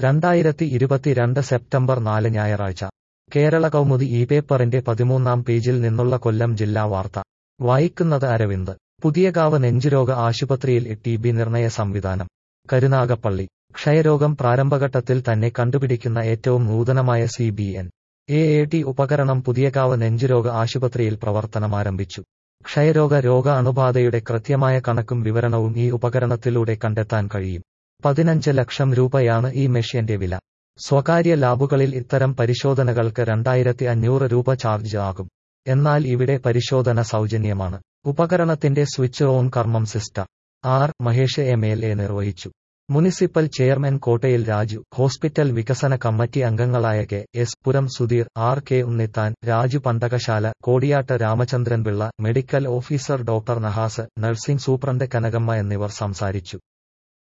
രണ്ടായിരത്തി ഇരുപത്തിരണ്ട് സെപ്റ്റംബർ നാല് ഞായറാഴ്ച കേരള കൗമുദി ഈ പേപ്പറിന്റെ പതിമൂന്നാം പേജിൽ നിന്നുള്ള കൊല്ലം ജില്ലാ വാർത്ത വായിക്കുന്നത് അരവിന്ദ് പുതിയകാവ് നെഞ്ചുരോഗ ആശുപത്രിയിൽ ടി ബി നിർണയ സംവിധാനം കരുനാഗപ്പള്ളി ക്ഷയരോഗം പ്രാരംഭഘട്ടത്തിൽ തന്നെ കണ്ടുപിടിക്കുന്ന ഏറ്റവും നൂതനമായ C B N A A T ഉപകരണം പുതിയകാവ് നെഞ്ചുരോഗ ആശുപത്രിയിൽ പ്രവർത്തനമാരംഭിച്ചു ക്ഷയരോഗ രോഗ അണുബാധയുടെ കൃത്യമായ കണക്കും വിവരണവും ഈ ഉപകരണത്തിലൂടെ കണ്ടെത്താൻ കഴിയും പതിനഞ്ച് ലക്ഷം രൂപയാണ് ഈ മെഷീന്റെ വില സ്വകാര്യ ലാബുകളിൽ ഇത്തരം പരിശോധനകൾക്ക് രണ്ടായിരത്തി അഞ്ഞൂറ് രൂപ ചാർജ് ആകും എന്നാൽ ഇവിടെ പരിശോധന സൗജന്യമാണ് ഉപകരണത്തിന്റെ സ്വിച്ച് ഓൺ കർമ്മം സിസ്റ്റർ R Mahesh M L A നിർവഹിച്ചു municipal chairman Kottayil Raju hospital വികസന കമ്മിറ്റി അംഗങ്ങളായ K S Puram Sudheer R K Unnithan Raju Pandakasala Kodiyattu Ramachandran Pillai medical officer doctor Nahas nursing superintendent Kanakamma എന്നിവർ സംസാരിച്ചു